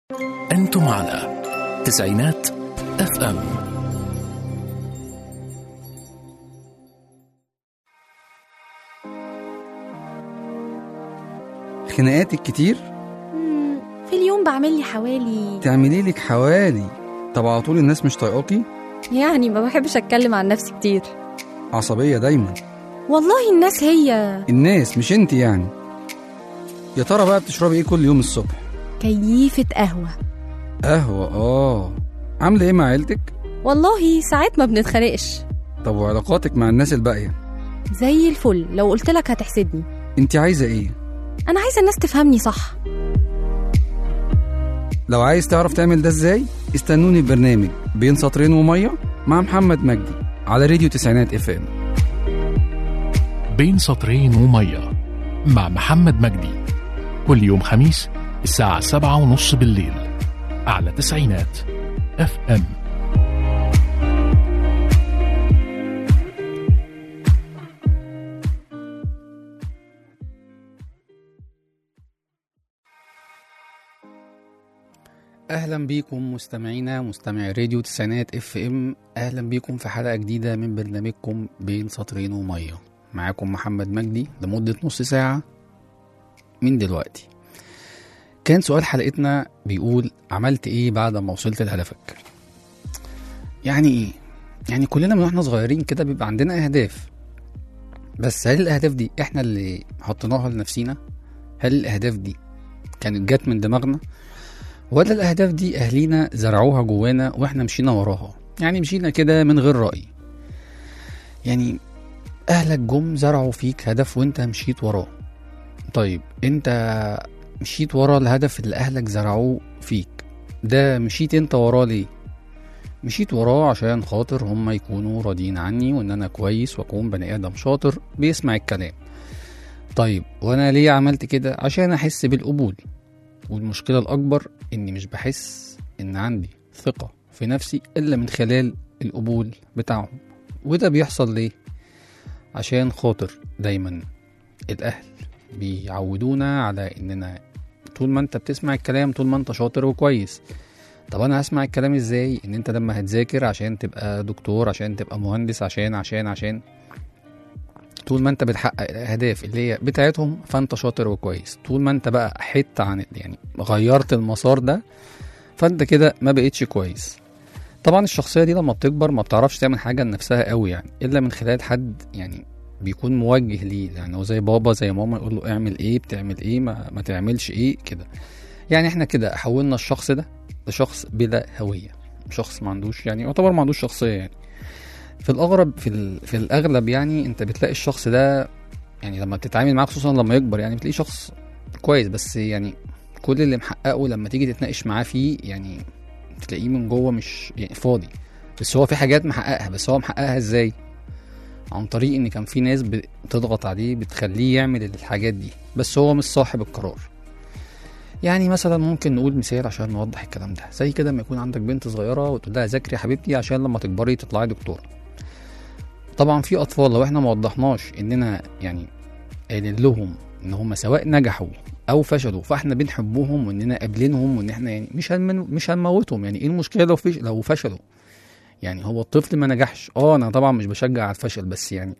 أنتم على تسعينات اف ام خناقاتك كتير مم، في اليوم بعمل لي حوالي تعملي لك حوالي طب على طول الناس مش طايقاكي يعني ما بحبش اتكلم عن نفسي كتير عصبية دايما والله الناس هي الناس مش انت يعني يا ترى بقى بتشربي ايه كل يوم الصبح كيفة قهوة قهوة اه عاملة ايه مع عيلتك والله ساعات ما بنتخانقش طب وعلاقاتك مع الناس الباقية زي الفل لو قلت لك هتحسدني انت عايزة ايه انا عايزة الناس تفهمني صح لو عايز تعرف تعمل ده ازاي استنوني في برنامج بين سطرين ومية مع محمد مجدي على راديو تسعينات اف ام بين سطرين ومية مع محمد مجدي كل يوم خميس الساعة سبعة ونص بالليل على تسعينات اف ام اهلا بيكم مستمعينا مستمعي راديو تسعينات اف ام اهلا بيكم في حلقه جديده من برنامجكم بين سطرين وميه معاكم محمد مجدي لمده نص ساعه من دلوقتي كان سؤال حلقتنا بيقول عملت ايه بعد ما وصلت لهدفك يعني ايه يعني كلنا من واحنا صغيرين كده بيبقى عندنا اهداف بس هل الاهداف دي احنا اللي حطيناها لنفسينا هل الاهداف دي كانت جت من دماغنا ولا الأهداف دي أهلينا زرعوها جوانا وإحنا مشينا وراها يعني مشينا كده من غير رأي يعني أهلك جم زرعوا فيك هدف وإنت مشيت وراه طيب إنت مشيت ورا الهدف اللي أهلك زرعوه فيك ده مشيت إنت وراه ليه؟ مشيت وراه عشان خاطر هم يكونوا راضيين عني وإن أنا كويس وأكون بني آدم شاطر بيسمع الكلام طيب وأنا ليه عملت كده؟ عشان أحس بالقبول والمشكلة الأكبر إني مش بحس إن عندي ثقة في نفسي إلا من خلال القبول بتاعهم وده بيحصل ليه؟ عشان خاطر دايما الأهل بيعودونا على إننا طول ما أنت بتسمع الكلام طول ما أنت شاطر وكويس طب أنا هسمع الكلام إزاي؟ إن أنت لما هتذاكر عشان تبقى دكتور عشان تبقى مهندس عشان عشان عشان طول ما انت بتحقق الاهداف اللي هي بتاعتهم فانت شاطر وكويس طول ما انت بقى حت عن يعني غيرت المسار ده فانت كده ما بقتش كويس طبعا الشخصيه دي لما بتكبر ما بتعرفش تعمل حاجه لنفسها قوي يعني الا من خلال حد يعني بيكون موجه ليه يعني هو زي بابا زي ماما يقول له اعمل ايه بتعمل ايه ما, ما تعملش ايه كده يعني احنا كده حولنا الشخص ده لشخص بلا هويه شخص ما عندوش يعني يعتبر ما عندوش شخصيه يعني في الاغرب في, ال... في الاغلب يعني انت بتلاقي الشخص ده يعني لما بتتعامل معاه خصوصا لما يكبر يعني بتلاقيه شخص كويس بس يعني كل اللي محققه لما تيجي تتناقش معاه فيه يعني تلاقيه من جوه مش يعني فاضي بس هو في حاجات محققها بس هو محققها ازاي عن طريق ان كان في ناس بتضغط عليه بتخليه يعمل الحاجات دي بس هو مش صاحب القرار يعني مثلا ممكن نقول مثال عشان نوضح الكلام ده زي كده لما يكون عندك بنت صغيره وتقول لها ذاكري يا حبيبتي عشان لما تكبري تطلعي دكتوره طبعا في اطفال لو احنا ما وضحناش اننا يعني قايلين لهم ان هم سواء نجحوا او فشلوا فاحنا بنحبهم واننا قابلينهم وان احنا يعني مش هنمن مش هنموتهم يعني ايه المشكله لو فش لو فشلوا يعني هو الطفل ما نجحش اه انا طبعا مش بشجع على الفشل بس يعني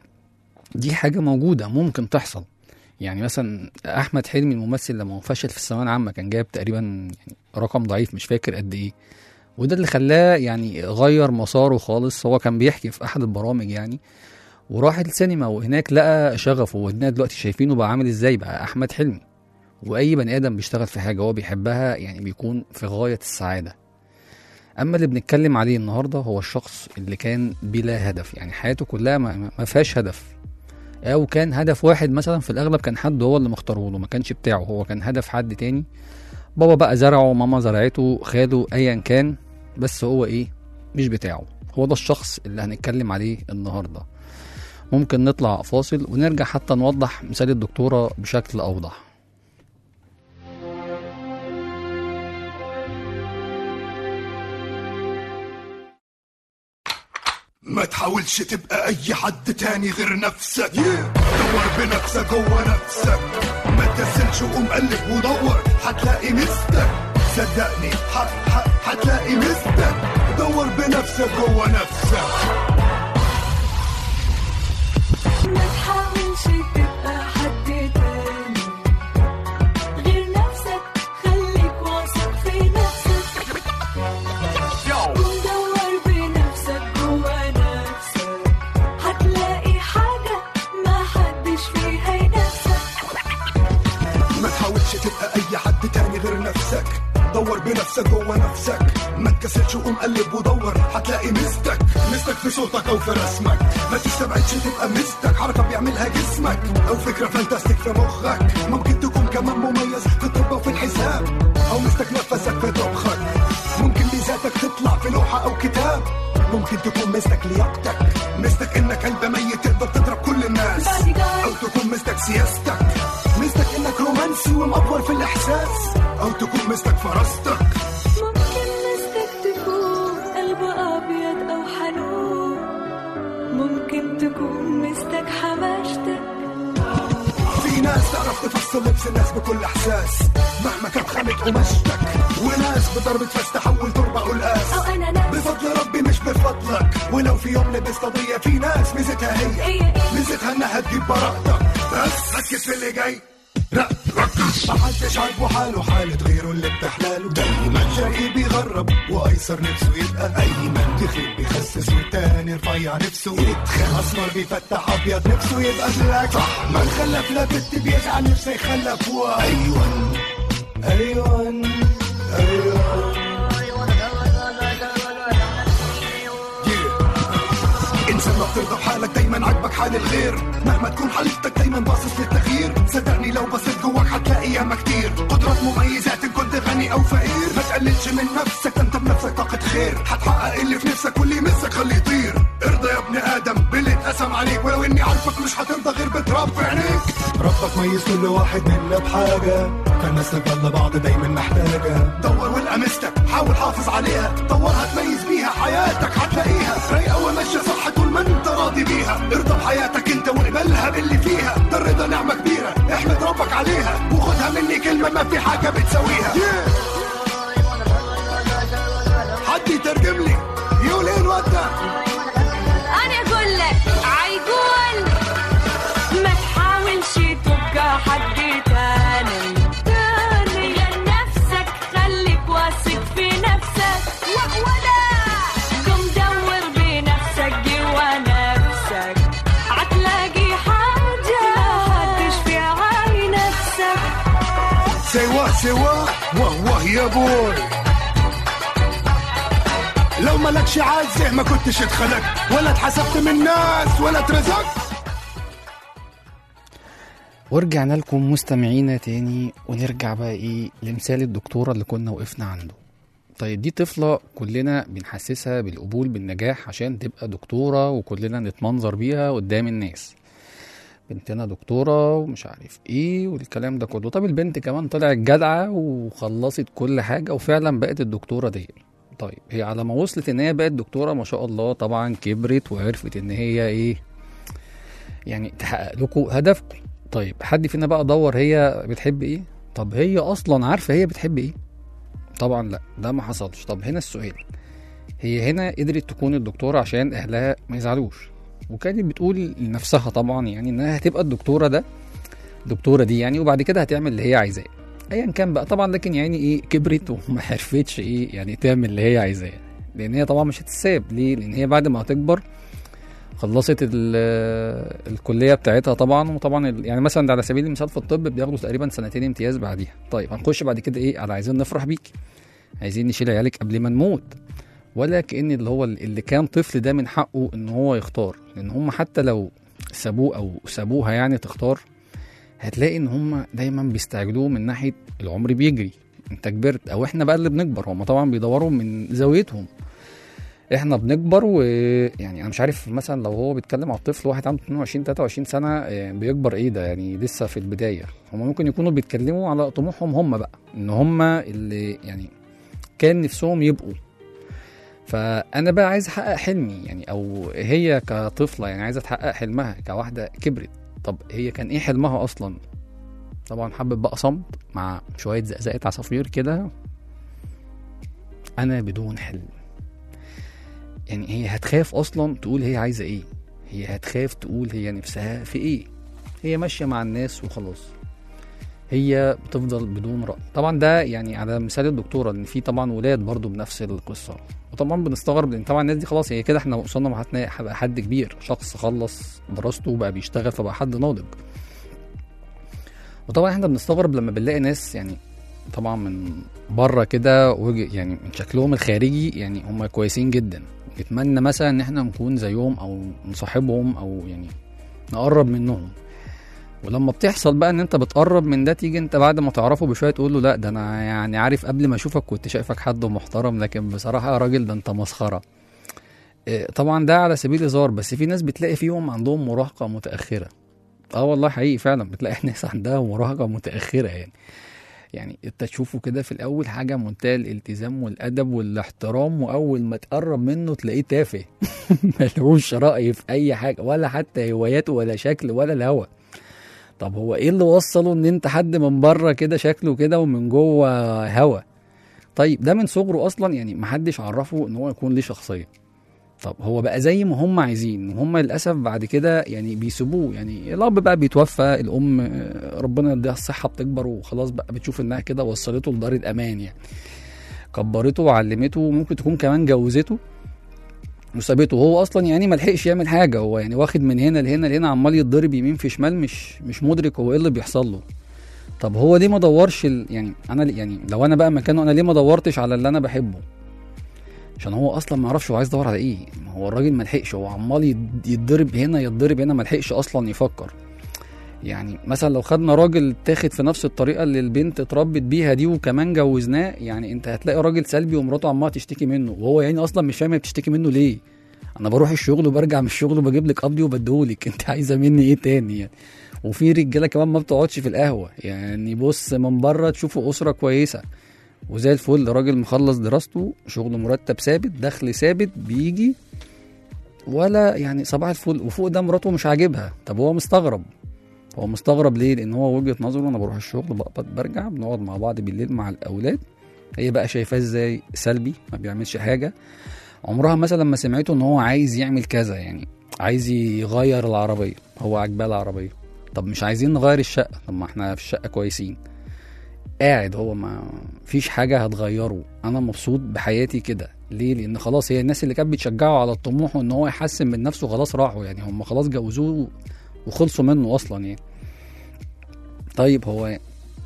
دي حاجه موجوده ممكن تحصل يعني مثلا احمد حلمي الممثل لما هو فشل في الثانويه العامه كان جايب تقريبا يعني رقم ضعيف مش فاكر قد ايه وده اللي خلاه يعني غير مساره خالص هو كان بيحكي في احد البرامج يعني وراح السينما وهناك لقى شغفه وهنا دلوقتي شايفينه بقى عامل ازاي بقى احمد حلمي واي بني ادم بيشتغل في حاجه هو بيحبها يعني بيكون في غايه السعاده اما اللي بنتكلم عليه النهارده هو الشخص اللي كان بلا هدف يعني حياته كلها ما ما فيهاش هدف او كان هدف واحد مثلا في الاغلب كان حد هو اللي مختاره له ما كانش بتاعه هو كان هدف حد تاني بابا بقى زرعه ماما زرعته خاله ايا كان بس هو ايه مش بتاعه هو ده الشخص اللي هنتكلم عليه النهارده ممكن نطلع فاصل ونرجع حتى نوضح مثال الدكتورة بشكل أوضح ما تحاولش تبقى اي حد تاني غير نفسك دور بنفسك جوه نفسك ما تكسلش وقوم قلب ودور هتلاقي مستك صدقني ح- ح- حتلاقي مستك دور بنفسك جوه نفسك ما تحاولش تبقى حد تاني غير نفسك خليك واثق في نفسك ودور بنفسك جوا نفسك هتلاقي حاجة ما حدش فيها ينافسك ما تحاولش تبقى اي حد تاني غير نفسك دور بنفسك جوه نفسك ما تكسلش وقوم قلب ودور هتلاقي مستك مستك في صوتك او في رسمك ما تستبعدش تبقى مستك حركه بيعملها جسمك او فكره فانتاستيك في مخك ممكن تكون كمان مميز في الطب وفي الحساب او مستك نفسك في طبخك ممكن ميزاتك تطلع في لوحه او كتاب ممكن تكون مستك لياقتك مستك انك قلب ميت تقدر تضرب كل الناس او تكون مستك سياستك مستك انك رومانسي ومأفور في الاحساس او تكون مستك فراستك ممكن مستك تكون قلب أبيض أو حنون ممكن تكون مستك حماشتك في ناس تعرف تفصل لبس الناس بكل احساس مهما كانت خامة قماشتك وناس بضربة فاس تحول تربة قلقاس أو أنا نفسي بفضل ربي مش بفضلك ولو في يوم لبست قضية في ناس ميزتها هي هي إيه؟ ميزتها انها تجيب براءتك بس ركز في اللي جاي لا ركز محدش عاجبه حاله حالة غيره اللي بتحلاله دايما شقي بيغرب وايسر نفسه يبقى ايمن تخيل بيخسس والتاني رفيع نفسه يتخن اسمر بيفتح ابيض نفسه يبقى بلاك صح ما نخلف لا بنت بيزعل نفسه يخلف وايون ايون ايون انسان ما بترضى بحالك دايما عاجبك حال الغير مهما تكون حالتك دايما باصص للتغيير صدقني لو بصيت جواك هتلاقي ياما كتير قدرات مميزات ان كنت غني او فقير ما تقللش من نفسك ده انت بنفسك طاقة خير هتحقق اللي في نفسك واللي يمسك خليه يطير ارضى يا ابن ادم باللي اتقسم عليك ولو اني عارفك مش هترضى غير بتراب في عينيك ربك ميز كل واحد منا بحاجة فالناس تفضل بعض دايما محتاجة دور والقى مستك حاول حافظ عليها دورها تميز بيها حياتك هتلاقيها رايقة وماشية صح طول ما انت راضي بيها ارضى بحياتك انت واقبلها باللي فيها ده الرضا نعمة كبيرة احمد ربك عليها وخدها مني كلمة ما في حاجة بتساويها حد يترجم لي يقول ايه الواد ده انا اقول لك عيقول ما تحاولش تبقى حد تاني تاني لنفسك خليك واثق في نفسك ولا قم دور بنفسك جوا نفسك هتلاقي حاجة محدش فيها نفسك سوا سوا واه واه يا بوي لو مالكش عازه ما كنتش اتخلقت ولا اتحسبت من الناس ولا اترزقت ورجعنا لكم مستمعينا تاني ونرجع بقى ايه لمثال الدكتورة اللي كنا وقفنا عنده طيب دي طفلة كلنا بنحسسها بالقبول بالنجاح عشان تبقى دكتورة وكلنا نتمنظر بيها قدام الناس بنتنا دكتورة ومش عارف ايه والكلام ده كله طب البنت كمان طلعت جدعة وخلصت كل حاجة وفعلا بقت الدكتورة دي طيب هي على ما وصلت ان هي بقت دكتورة ما شاء الله طبعا كبرت وعرفت ان هي ايه يعني تحقق لكم هدفكم طيب حد فينا بقى دور هي بتحب ايه طب هي اصلا عارفه هي بتحب ايه طبعا لا ده ما حصلش طب هنا السؤال هي هنا قدرت تكون الدكتوره عشان اهلها ما يزعلوش وكانت بتقول لنفسها طبعا يعني انها هتبقى الدكتوره ده الدكتوره دي يعني وبعد كده هتعمل اللي هي عايزاه ايا كان بقى طبعا لكن يعني ايه كبرت وما عرفتش ايه يعني تعمل اللي هي عايزاه لان هي طبعا مش هتتساب ليه لان هي بعد ما هتكبر خلصت ال- الكليه بتاعتها طبعا وطبعا ال- يعني مثلا ده على سبيل المثال في الطب بياخدوا تقريبا سنتين امتياز بعديها طيب هنخش بعد كده ايه على عايزين نفرح بيكي عايزين نشيل عيالك قبل ما نموت ولا كان اللي هو اللي كان طفل ده من حقه ان هو يختار لان هم حتى لو سابوه او سابوها يعني تختار هتلاقي ان هم دايما بيستعجلوه من ناحيه العمر بيجري انت كبرت او احنا بقى اللي بنكبر هم طبعا بيدوروا من زاويتهم احنا بنكبر ويعني انا مش عارف مثلا لو هو بيتكلم على الطفل واحد عنده 22 23 سنه يعني بيكبر ايه ده يعني لسه في البدايه هم ممكن يكونوا بيتكلموا على طموحهم هم بقى ان هم اللي يعني كان نفسهم يبقوا فانا بقى عايز احقق حلمي يعني او هي كطفله يعني عايزه تحقق حلمها كواحده كبرت طب هي كان ايه حلمها اصلا طبعا حابب بقى صمت مع شويه زقزقه عصافير كده انا بدون حلم يعني هي هتخاف اصلا تقول هي عايزه ايه هي هتخاف تقول هي نفسها في ايه هي ماشيه مع الناس وخلاص هي بتفضل بدون رأي طبعا ده يعني على مثال الدكتورة ان في طبعا ولاد برضو بنفس القصة وطبعا بنستغرب لان طبعا الناس دي خلاص هي كده احنا وصلنا مرحلة هبقى حد كبير شخص خلص دراسته وبقى بيشتغل فبقى حد ناضج وطبعا احنا بنستغرب لما بنلاقي ناس يعني طبعا من بره كده وجه- يعني من شكلهم الخارجي يعني هم كويسين جدا نتمنى مثلا ان احنا نكون زيهم او نصاحبهم او يعني نقرب منهم ولما بتحصل بقى ان انت بتقرب من ده تيجي انت بعد ما تعرفه بشويه تقول له لا ده انا يعني عارف قبل ما اشوفك كنت شايفك حد محترم لكن بصراحه يا راجل ده انت مسخره اه، طبعا ده على سبيل الهزار بس في ناس بتلاقي فيهم عندهم مراهقه متاخره اه والله حقيقي فعلا بتلاقي ناس عندها مراهقه متاخره يعني يعني انت تشوفه كده في الاول حاجه منتهى الالتزام والادب والاحترام واول ما تقرب منه تلاقيه تافه ملهوش راي في اي حاجه ولا حتى هواياته ولا شكل ولا الهوى طب هو ايه اللي وصله ان انت حد من بره كده شكله كده ومن جوه هوا طيب ده من صغره اصلا يعني محدش عرفه ان هو يكون ليه شخصيه طب هو بقى زي ما هم عايزين وهم للاسف بعد كده يعني بيسيبوه يعني الاب بقى بيتوفى الام آه، ربنا يديها الصحه بتكبر وخلاص بقى بتشوف انها كده وصلته لدار الامان يعني كبرته وعلمته وممكن تكون كمان جوزته وسابته هو اصلا يعني ما لحقش يعمل حاجه هو يعني واخد من هنا لهنا لهنا عمال يتضرب يمين في شمال مش مش مدرك هو ايه اللي بيحصل له طب هو ليه ما دورش ال... يعني انا ل- يعني لو انا بقى مكانه انا ليه ما دورتش على اللي انا بحبه عشان هو اصلا ما يعرفش هو عايز يدور على ايه ما هو الراجل ما لحقش هو عمال يت- يتضرب هنا يتضرب هنا ما لحقش اصلا يفكر يعني مثلا لو خدنا راجل تاخد في نفس الطريقه اللي البنت اتربت بيها دي وكمان جوزناه يعني انت هتلاقي راجل سلبي ومراته عماله تشتكي منه وهو يعني اصلا مش فاهم هي بتشتكي منه ليه انا بروح الشغل وبرجع من الشغل وبجيب لك قبضي وبديهولك انت عايزه مني ايه تاني يعني وفي رجاله كمان ما بتقعدش في القهوه يعني بص من بره تشوفوا اسره كويسه وزي الفل راجل مخلص دراسته شغل مرتب ثابت دخل ثابت بيجي ولا يعني صباح الفل وفوق ده مراته مش عاجبها طب هو مستغرب هو مستغرب ليه لان هو وجهه نظره انا بروح الشغل بقبض برجع بنقعد مع بعض بالليل مع الاولاد هي بقى شايفاه ازاي سلبي ما بيعملش حاجه عمرها مثلا ما سمعته ان هو عايز يعمل كذا يعني عايز يغير العربيه هو عاجباه العربيه طب مش عايزين نغير الشقه طب ما احنا في الشقه كويسين قاعد هو ما فيش حاجه هتغيره انا مبسوط بحياتي كده ليه لان خلاص هي الناس اللي كانت بتشجعه على الطموح وان هو يحسن من نفسه خلاص راحوا يعني هم خلاص جوزوه وخلصوا منه اصلا يعني طيب هو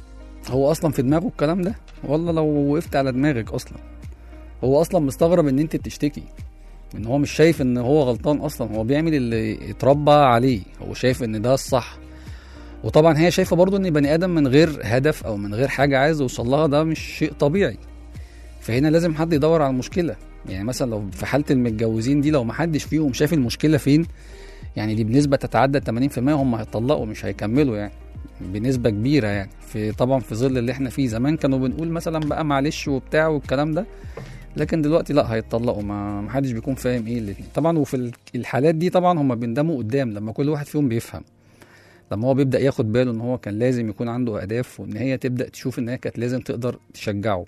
هو اصلا في دماغه الكلام ده ولا لو وقفت على دماغك اصلا هو اصلا مستغرب ان انت بتشتكي ان هو مش شايف ان هو غلطان اصلا هو بيعمل اللي اتربى عليه هو شايف ان ده الصح وطبعا هي شايفه برضو ان بني ادم من غير هدف او من غير حاجه عايز يوصل لها ده مش شيء طبيعي فهنا لازم حد يدور على المشكله يعني مثلا لو في حاله المتجوزين دي لو ما حدش فيهم شاف المشكله فين يعني دي بنسبه تتعدى 80% هم هيطلقوا مش هيكملوا يعني بنسبه كبيره يعني في طبعا في ظل اللي احنا فيه زمان كانوا بنقول مثلا بقى معلش وبتاع والكلام ده لكن دلوقتي لا هيتطلقوا ما ما حدش بيكون فاهم ايه الاتنين طبعا وفي ال- الحالات دي طبعا هم بيندموا قدام لما كل واحد فيهم بيفهم لما هو بيبدا ياخد باله ان هو كان لازم يكون عنده اهداف وان هي تبدا تشوف ان هي كانت لازم تقدر تشجعه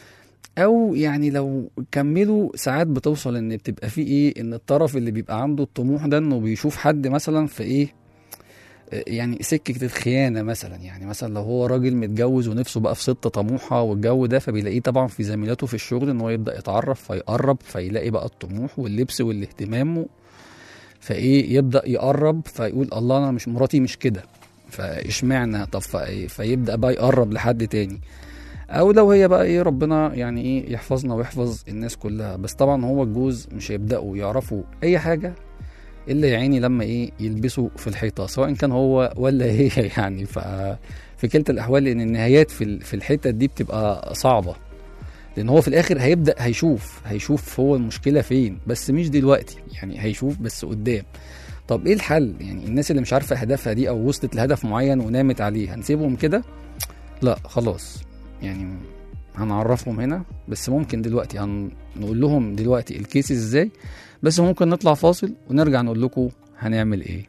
او يعني لو كملوا ساعات بتوصل ان بتبقى في ايه ان الطرف اللي بيبقى عنده الطموح ده انه بيشوف حد مثلا في ايه يعني سكة الخيانة مثلا يعني مثلا لو هو راجل متجوز ونفسه بقى في ست طموحة والجو ده فبيلاقيه طبعا في زميلاته في الشغل ان هو يبدأ يتعرف فيقرب فيلاقي بقى الطموح واللبس والاهتمام فايه يبدأ يقرب فيقول الله انا مش مراتي مش كده فاشمعنى طب في- فيبدأ بقى يقرب لحد تاني او لو هي بقى ايه ربنا يعني ايه يحفظنا ويحفظ الناس كلها بس طبعا هو الجوز مش هيبداوا يعرفوا اي حاجه الا يا عيني لما ايه يلبسوا في الحيطه سواء كان هو ولا هي يعني ف في كلتا الاحوال لان النهايات في ال- في الحتت دي بتبقى صعبه لان هو في الاخر هيبدا هيشوف هيشوف هو المشكله فين بس مش دلوقتي يعني هيشوف بس قدام طب ايه الحل يعني الناس اللي مش عارفه هدفها دي او وصلت لهدف معين ونامت عليه هنسيبهم كده لا خلاص يعني هنعرفهم هنا بس ممكن دلوقتي هنقول لهم دلوقتي الكيس ازاي بس ممكن نطلع فاصل ونرجع نقول لكم هنعمل ايه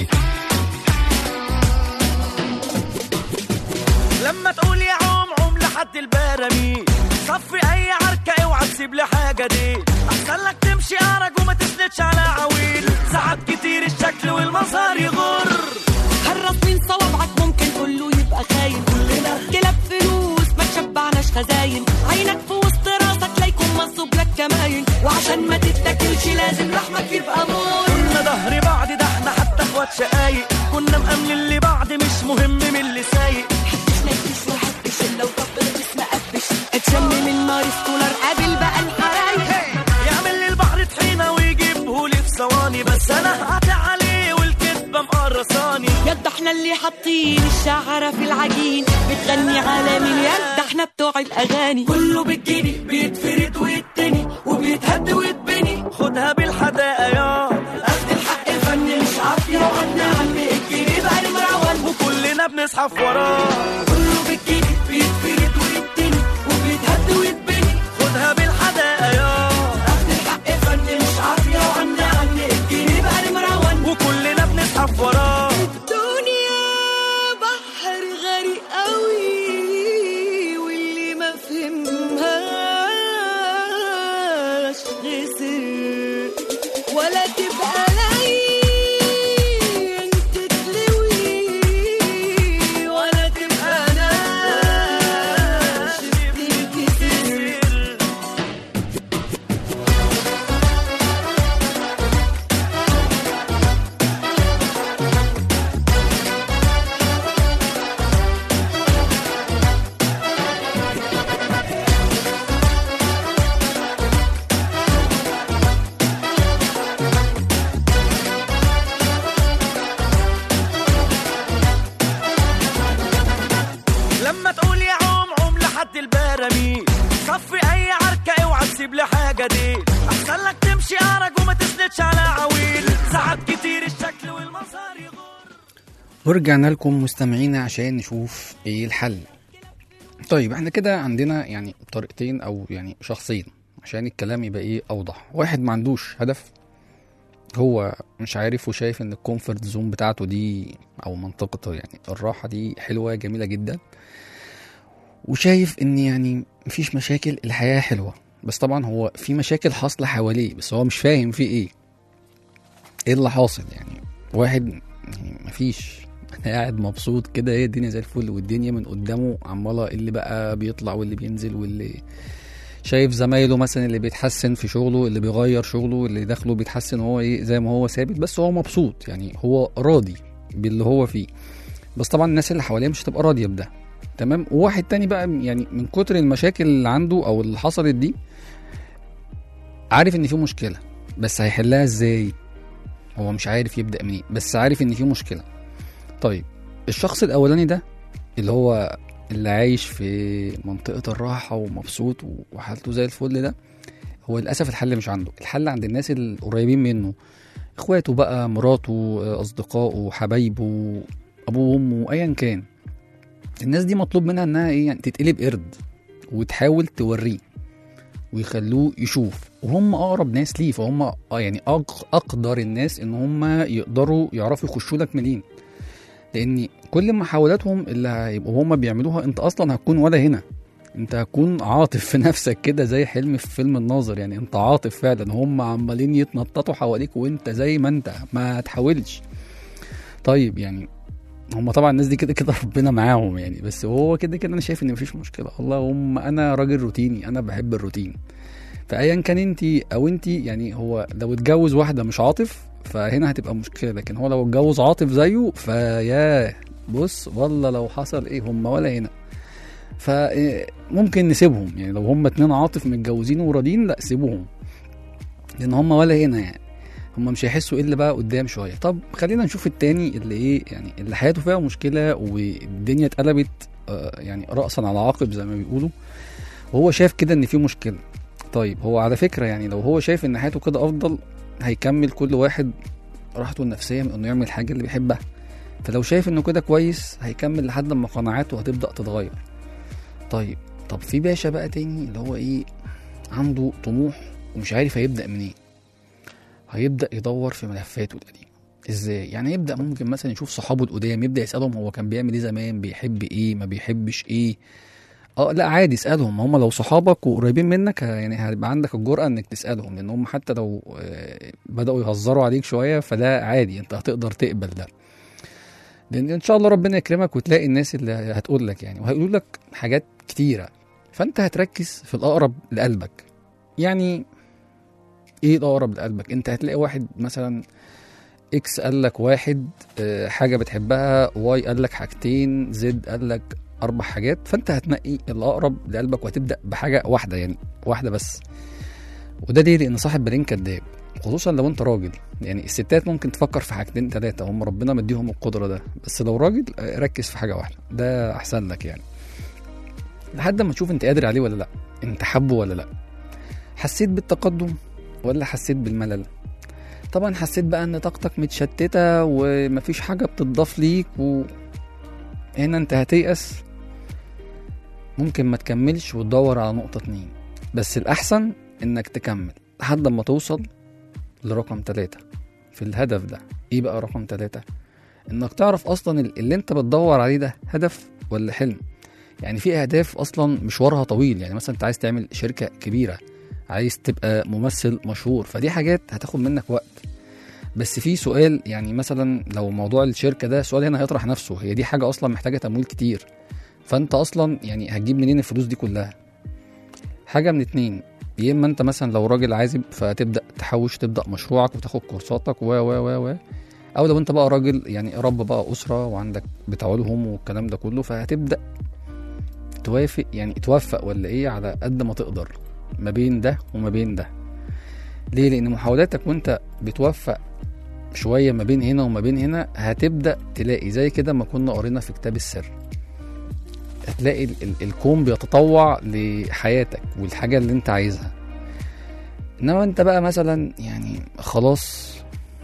لما تقول يا عم عم لحد البراميل صفي اي عركة اوعى تسيب لي حاجة دي احسن لك تمشي ارج وما تسندش على عويل ساعات كتير الشكل والمظهر يغر هرب من صوابعك ممكن كله يبقى خاين كلنا كلاب فلوس ما تشبعناش خزاين عينك في وسط راسك لا يكون منصوب لك كماين وعشان ما تتاكلش لازم لحمك يبقى مور كنا ظهر بعض ده احنا حتى اخوات شقايق كنا مأمنين لبعض مش مهم من اللي سايق حدش ما يجيش وحدش الا وطبل جسم قفش اتشم من نار سكولر قابل بقى الحرايق يعمل لي البحر طحينة ويجيبه لي في ثواني بس انا هقطع عليه والكذبة مقرصاني يد احنا اللي حاطين الشعرة في العجين بتغني على مليان ده احنا بتوع الاغاني كله بالجني بيتفرد ويتني وبيتهد ويتبني خدها بالحداقة يا اخد الحق فن مش عافية وعنا عم الجني بقى المروان وكلنا بنزحف وراه كله بالجني بيتفرد ويتني وبيتهد ويتبني خدها بالحداقة يا اخد الحق فن مش عافية وعنا عم الجني بقى المروان وكلنا بنزحف وراه الدنيا بحر غريق قوي واللي ما فهمهاش خسر ولا تبقى لين تتلوي ولا تبقى ناشف تنكسر لما تقول يا عوم عوم لحد البراميل صفي اي عركة اوعى تسيب لي حاجة دي احسن لك تمشي ارج وما تسندش على عويل ساعات كتير الشكل والمظهر يغور ورجعنا لكم مستمعينا عشان نشوف ايه الحل طيب احنا كده عندنا يعني طريقتين او يعني شخصين عشان الكلام يبقى ايه اوضح واحد ما عندوش هدف هو مش عارف وشايف ان الكومفورت زون بتاعته دي او منطقته يعني الراحة دي حلوة جميلة جدا وشايف ان يعني مفيش مشاكل الحياة حلوة بس طبعا هو في مشاكل حاصلة حواليه بس هو مش فاهم في ايه ايه اللي حاصل يعني واحد يعني مفيش انا قاعد مبسوط كده ايه الدنيا زي الفل والدنيا من قدامه عماله اللي بقى بيطلع واللي بينزل واللي شايف زمايله مثلا اللي بيتحسن في شغله اللي بيغير شغله اللي دخله بيتحسن هو ايه زي ما هو ثابت بس هو مبسوط يعني هو راضي باللي هو فيه بس طبعا الناس اللي حواليه مش هتبقى راضيه بده تمام وواحد تاني بقى يعني من كتر المشاكل اللي عنده او اللي حصلت دي عارف ان في مشكله بس هيحلها ازاي هو مش عارف يبدا منين بس عارف ان في مشكله طيب الشخص الاولاني ده اللي هو اللي عايش في منطقه الراحه ومبسوط وحالته زي الفل ده هو للاسف الحل مش عنده الحل عند الناس القريبين منه اخواته بقى مراته اصدقائه حبايبه ابوه وامه ايا كان الناس دي مطلوب منها انها ايه يعني تتقلب قرد وتحاول توريه ويخلوه يشوف وهم اقرب ناس ليه فهم اه يعني أق- اقدر الناس ان هم يقدروا يعرفوا يخشوا لك منين لان كل محاولاتهم اللي هيبقوا هم بيعملوها انت اصلا هتكون ولا هنا انت هتكون عاطف في نفسك كده زي حلم في فيلم الناظر يعني انت عاطف فعلا هم عمالين يتنططوا حواليك وانت زي ما انت ما تحاولش طيب يعني هم طبعا الناس دي كده كده ربنا معاهم يعني بس هو كده كده انا شايف ان مفيش مشكله اللهم انا راجل روتيني انا بحب الروتين فايا كان انت او انت يعني هو لو اتجوز واحده مش عاطف فهنا هتبقى مشكله لكن هو لو اتجوز عاطف زيه فيا بص والله لو حصل ايه هم ولا هنا فممكن نسيبهم يعني لو هم اتنين عاطف متجوزين وراضيين لا سيبوهم لان هم ولا هنا يعني هم مش هيحسوا الا بقى قدام شويه طب خلينا نشوف التاني اللي ايه يعني اللي حياته فيها مشكله والدنيا اتقلبت آه، يعني راسا على عقب زي ما بيقولوا وهو شايف كده ان في مشكله طيب هو على فكره يعني لو هو شايف ان حياته كده افضل هيكمل كل واحد راحته النفسيه من انه يعمل الحاجه اللي بيحبها فلو شايف انه كده كويس هيكمل لحد ما قناعاته هتبدا تتغير طيب طب في باشا بقى تاني اللي هو ايه عنده طموح ومش عارف هيبدا منين هيبدا يدور في ملفاته القديمه ازاي يعني يبدا ممكن مثلا يشوف صحابه القدام يبدا يسالهم هو كان بيعمل ايه زمان بيحب ايه ما بيحبش ايه اه لا عادي اسالهم هم لو صحابك وقريبين منك ه- يعني هيبقى عندك الجرأه انك تسالهم لان هم حتى لو آه، بداوا يهزروا عليك شويه فده عادي انت هتقدر تقبل ده لان ان شاء الله ربنا يكرمك وتلاقي الناس اللي هتقول لك يعني وهيقولوا لك حاجات كتيره فانت هتركز في الاقرب لقلبك يعني ايه الاقرب لقلبك انت هتلاقي واحد مثلا اكس قال لك واحد آه، حاجه بتحبها واي قال لك حاجتين زد قال لك اربع حاجات فانت هتنقي الاقرب لقلبك وهتبدا بحاجه واحده يعني واحده بس وده ليه لان صاحب بالين كداب خصوصا لو انت راجل يعني الستات ممكن تفكر في حاجتين ثلاثه هم ربنا مديهم القدره ده بس لو راجل آه، ركز في حاجه واحده ده احسن لك يعني لحد ما تشوف انت قادر عليه ولا لا انت حبه ولا لا حسيت بالتقدم ولا حسيت بالملل طبعا حسيت بقى ان طاقتك متشتته ومفيش حاجه بتضاف ليك و هنا انت هتيأس ممكن ما تكملش وتدور على نقطة اتنين بس الأحسن إنك تكمل لحد ما توصل لرقم تلاتة في الهدف ده إيه بقى رقم تلاتة؟ إنك تعرف أصلا ال- اللي أنت بتدور عليه ده هدف ولا حلم يعني في أهداف أصلا مشوارها طويل يعني مثلا أنت عايز تعمل شركة كبيرة عايز تبقى ممثل مشهور فدي حاجات هتاخد منك وقت بس في سؤال يعني مثلا لو موضوع الشركه ده سؤال هنا هيطرح نفسه هي دي حاجه اصلا محتاجه تمويل كتير فانت اصلا يعني هتجيب منين الفلوس دي كلها حاجه من اتنين يا اما انت مثلا لو راجل عازب فتبدا تحوش تبدا مشروعك وتاخد كورساتك و و و و او لو انت بقى راجل يعني رب بقى اسره وعندك بتعولهم والكلام ده كله فهتبدا توافق يعني توفق ولا ايه على قد ما تقدر ما بين ده وما بين ده ليه لان محاولاتك وانت بتوفق شويه ما بين هنا وما بين هنا هتبدا تلاقي زي كده ما كنا قرينا في كتاب السر هتلاقي ال- ال- الكون بيتطوع لحياتك والحاجه اللي انت عايزها انما انت بقى مثلا يعني خلاص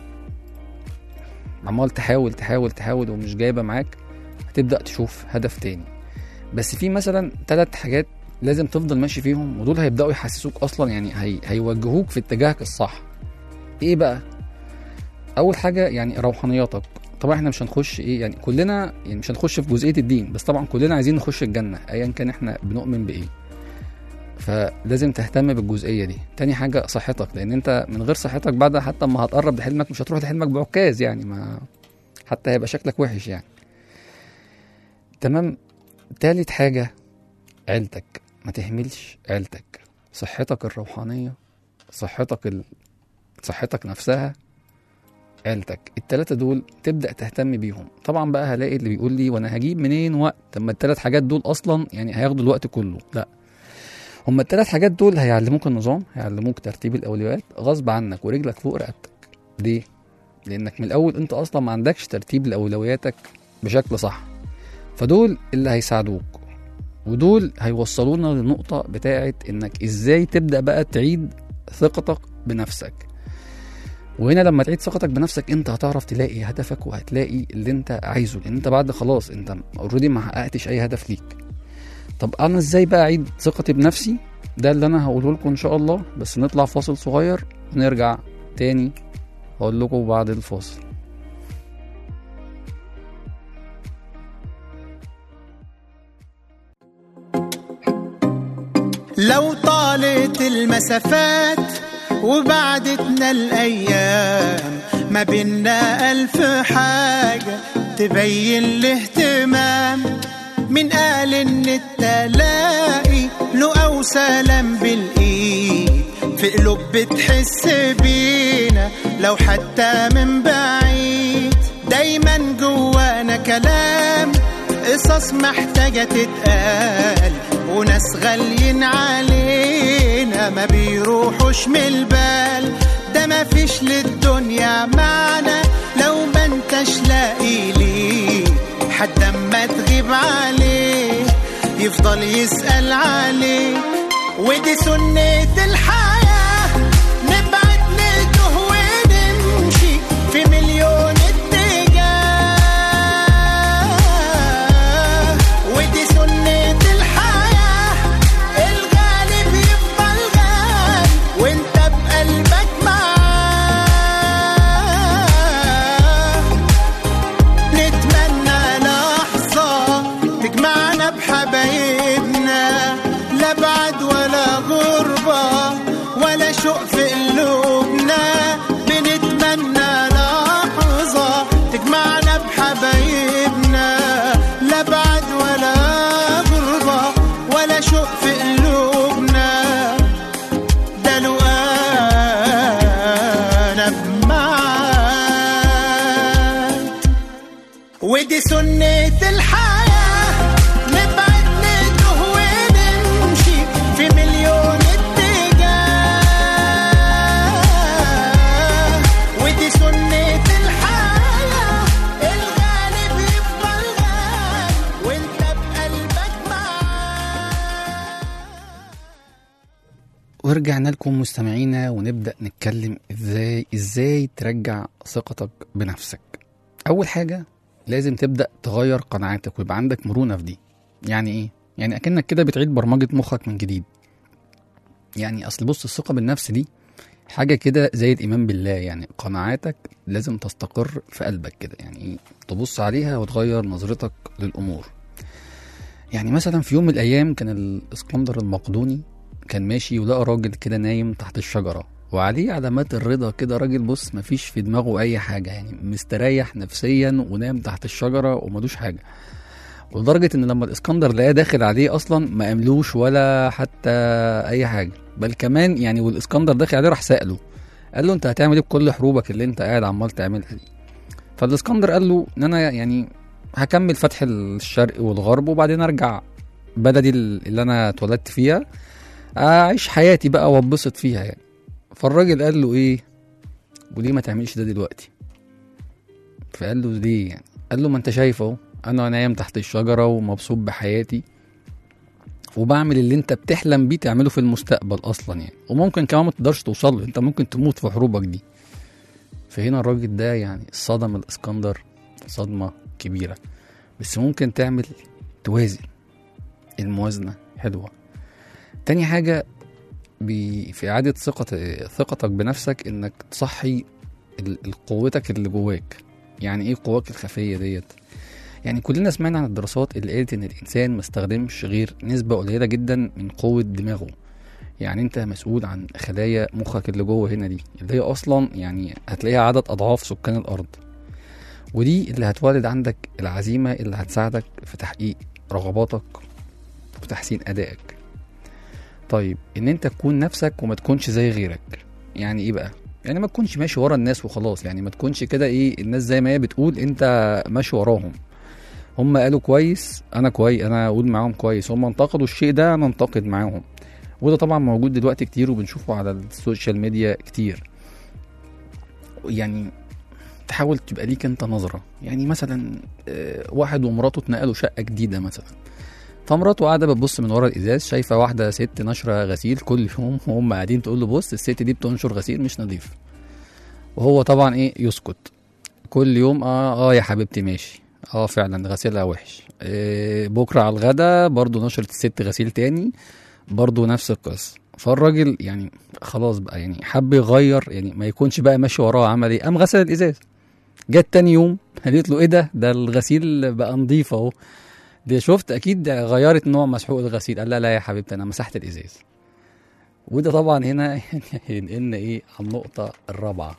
عمال تحاول تحاول تحاول ومش جايبه معاك هتبدا تشوف هدف تاني بس في مثلا ثلاث حاجات لازم تفضل ماشي فيهم ودول هيبداوا يحسسوك اصلا يعني هي هيوجهوك في اتجاهك الصح ايه بقى اول حاجه يعني روحانياتك طبعا احنا مش هنخش ايه يعني كلنا يعني مش هنخش في جزئيه الدين بس طبعا كلنا عايزين نخش الجنه ايا كان احنا بنؤمن بايه فلازم تهتم بالجزئيه دي تاني حاجه صحتك لان انت من غير صحتك بعد حتى ما هتقرب لحلمك مش هتروح لحلمك بعكاز يعني ما حتى هيبقى شكلك وحش يعني تمام تالت حاجه عيلتك ما تهملش عيلتك صحتك الروحانيه صحتك ال... صحتك نفسها عيلتك التلاتة دول تبدأ تهتم بيهم طبعا بقى هلاقي اللي بيقول لي وانا هجيب منين وقت طب ما التلات حاجات دول اصلا يعني هياخدوا الوقت كله لا هما التلات حاجات دول هيعلموك النظام هيعلموك ترتيب الاولويات غصب عنك ورجلك فوق رقبتك ليه لانك من الاول انت اصلا ما عندكش ترتيب لاولوياتك بشكل صح فدول اللي هيساعدوك ودول هيوصلونا للنقطة بتاعت انك ازاي تبدأ بقى تعيد ثقتك بنفسك وهنا لما تعيد ثقتك بنفسك انت هتعرف تلاقي هدفك وهتلاقي اللي انت عايزه لان انت بعد خلاص انت اوريدي ما حققتش اي هدف ليك طب انا ازاي بقى اعيد ثقتي بنفسي ده اللي انا هقوله لكم ان شاء الله بس نطلع فاصل صغير ونرجع تاني هقول لكم بعد الفاصل لو طالت المسافات وبعدتنا الأيام ما بينا ألف حاجة تبين الاهتمام من قال إن التلاقي له أو سلام بالإيد في قلوب بتحس بينا لو حتى من بعيد دايما جوانا كلام قصص محتاجة تتقال وناس غاليين علينا ما بيروحوش من البال ده ما فيش للدنيا معنى لو ما انتش لاقي ليه حد اما تغيب عليه يفضل يسأل عليك ودي سنة الحياة نبعد نتوه ونمشي في مليون اتجاه ودي سنة الحياة الغالب يفضل غالي وانت بقلبك معاه نتمنى لحظة تجمعنا بحبايبنا ودي سنة الحياة نبعد نتوه ونمشي في مليون اتجاه ودي سنة الحياة الغالب يفضل غالب وانت بقلبك معاه ورجعنا لكم مستمعينا ونبدأ نتكلم ازاي ازاي ترجع ثقتك بنفسك اول حاجة لازم تبدأ تغير قناعاتك ويبقى عندك مرونة في دي يعني ايه يعني اكنك كده بتعيد برمجة مخك من جديد يعني اصل بص الثقة بالنفس دي حاجة كده زي الإيمان بالله يعني قناعاتك لازم تستقر في قلبك كده يعني إيه؟ تبص عليها وتغير نظرتك للأمور يعني مثلا في يوم من الأيام كان الإسكندر المقدوني كان ماشي ولقى راجل كده نايم تحت الشجرة وعليه علامات الرضا كده راجل بص مفيش في دماغه أي حاجة يعني مستريح نفسيا ونام تحت الشجرة وملوش حاجة ولدرجة إن لما الإسكندر لقاه داخل عليه أصلا ما أملوش ولا حتى أي حاجة بل كمان يعني والإسكندر داخل عليه راح سأله قال له أنت هتعمل إيه بكل حروبك اللي أنت قاعد عمال تعملها دي فالإسكندر قال له إن أنا يعني هكمل فتح الشرق والغرب وبعدين أرجع بلدي اللي أنا اتولدت فيها اعيش حياتي بقى واتبسط فيها يعني فالراجل قال له ايه وليه ما تعملش ده دلوقتي فقال له ليه يعني قال له ما انت شايف اهو انا نايم تحت الشجره ومبسوط بحياتي وبعمل اللي انت بتحلم بيه تعمله في المستقبل اصلا يعني وممكن كمان ما تقدرش توصل له انت ممكن تموت في حروبك دي فهنا الراجل ده يعني صدم الاسكندر صدمه كبيره بس ممكن تعمل توازن الموازنه حلوه تاني حاجة بي في إعادة ثقة ثقتك بنفسك إنك تصحي ال- ال- قوتك اللي جواك يعني إيه قواك الخفية ديت يعني كلنا سمعنا عن الدراسات اللي قالت إن الإنسان ما استخدمش غير نسبة قليلة جدا من قوة دماغه يعني أنت مسؤول عن خلايا مخك اللي جوه هنا دي اللي هي أصلا يعني هتلاقيها عدد أضعاف سكان الأرض ودي اللي هتولد عندك العزيمة اللي هتساعدك في تحقيق رغباتك وتحسين أدائك طيب ان انت تكون نفسك وما تكونش زي غيرك يعني ايه بقى يعني ما تكونش ماشي ورا الناس وخلاص يعني ما تكونش كده ايه الناس زي ما هي بتقول انت ماشي وراهم هم قالوا كويس انا كويس انا اقول معاهم كويس هم انتقدوا الشيء ده انا انتقد معاهم وده طبعا موجود دلوقتي كتير وبنشوفه على السوشيال ميديا كتير يعني تحاول تبقى ليك انت نظرة يعني مثلا آه، واحد ومراته اتنقلوا شقة جديدة مثلا فمراته قاعده بتبص من ورا الازاز شايفه واحده ست نشره غسيل كل يوم وهم قاعدين تقول له بص الست دي بتنشر غسيل مش نظيف وهو طبعا ايه يسكت كل يوم اه اه يا حبيبتي ماشي اه فعلا غسيلها وحش إيه بكره على الغدا برضو نشرت الست غسيل تاني برضو نفس القصه فالراجل يعني خلاص بقى يعني حب يغير يعني ما يكونش بقى ماشي وراه عمل ايه قام غسل الازاز جت تاني يوم قالت له ايه ده ده الغسيل بقى نضيف اهو دي شفت اكيد غيرت نوع مسحوق الغسيل قال لا لا يا حبيبتي انا مسحت الازاز وده طبعا هنا ينقلنا ايه على النقطة الرابعة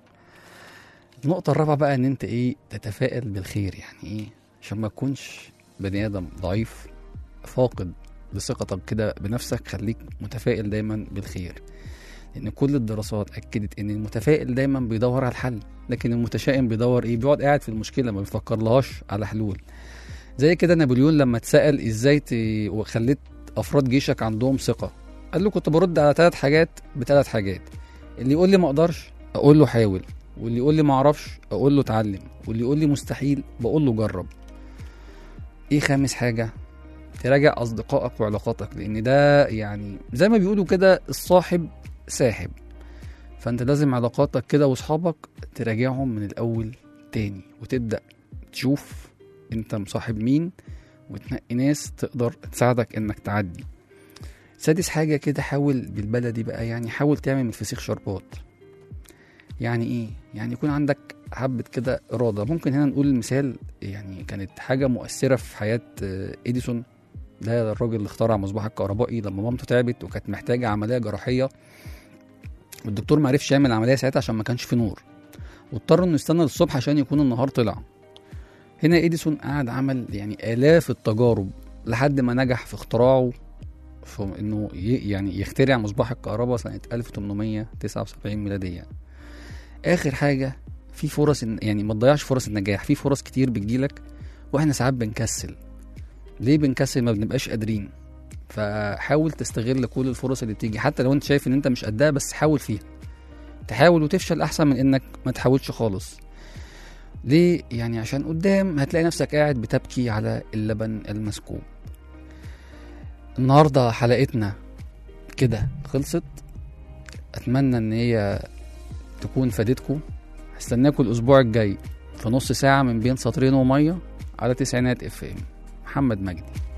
النقطة الرابعة بقى ان انت ايه تتفائل بالخير يعني ايه عشان ما تكونش بني ادم ضعيف فاقد لثقتك كده بنفسك خليك متفائل دايما بالخير لان كل الدراسات اكدت ان المتفائل دايما بيدور على الحل لكن المتشائم بيدور ايه بيقعد قاعد في المشكلة ما بيفكر لهاش على حلول زي كده نابليون لما اتسأل ازاي ت... وخليت افراد جيشك عندهم ثقة قال له كنت برد على ثلاث حاجات بثلاث حاجات اللي يقول لي ما اقدرش اقول له حاول واللي يقول لي ما اعرفش اقول له اتعلم واللي يقول لي مستحيل بقول له جرب ايه خامس حاجة تراجع اصدقائك وعلاقاتك لان ده يعني زي ما بيقولوا كده الصاحب ساحب فانت لازم علاقاتك كده واصحابك تراجعهم من الاول تاني وتبدا تشوف انت مصاحب مين وتنقي ناس تقدر تساعدك انك تعدي سادس حاجة كده حاول بالبلدي بقى يعني حاول تعمل من الفسيخ شربات يعني ايه يعني يكون عندك حبة كده إرادة ممكن هنا نقول مثال يعني كانت حاجة مؤثرة في حياة آه، إديسون ده الراجل اللي اخترع المصباح الكهربائي لما مامته تعبت وكانت محتاجة عملية جراحية والدكتور معرفش يعمل عملية ساعتها عشان ما كانش في نور واضطر انه يستنى للصبح عشان يكون النهار طلع هنا إديسون قعد عمل يعني آلاف التجارب لحد ما نجح في اختراعه في انه ي- يعني يخترع مصباح الكهرباء سنة 1879 ميلادية آخر حاجة في فرص إن يعني ما تضيعش فرص النجاح في فرص كتير بتجيلك واحنا ساعات بنكسل ليه بنكسل ما بنبقاش قادرين فحاول تستغل كل الفرص اللي بتيجي حتى لو انت شايف ان انت مش قدها بس حاول فيها تحاول وتفشل احسن من انك ما تحاولش خالص ليه يعني عشان قدام هتلاقي نفسك قاعد بتبكي على اللبن المسكوب النهارده حلقتنا كده خلصت اتمنى ان هي تكون فادتكم هستناكم الاسبوع الجاي في نص ساعه من بين سطرين وميه على تسعينات اف ام محمد مجدي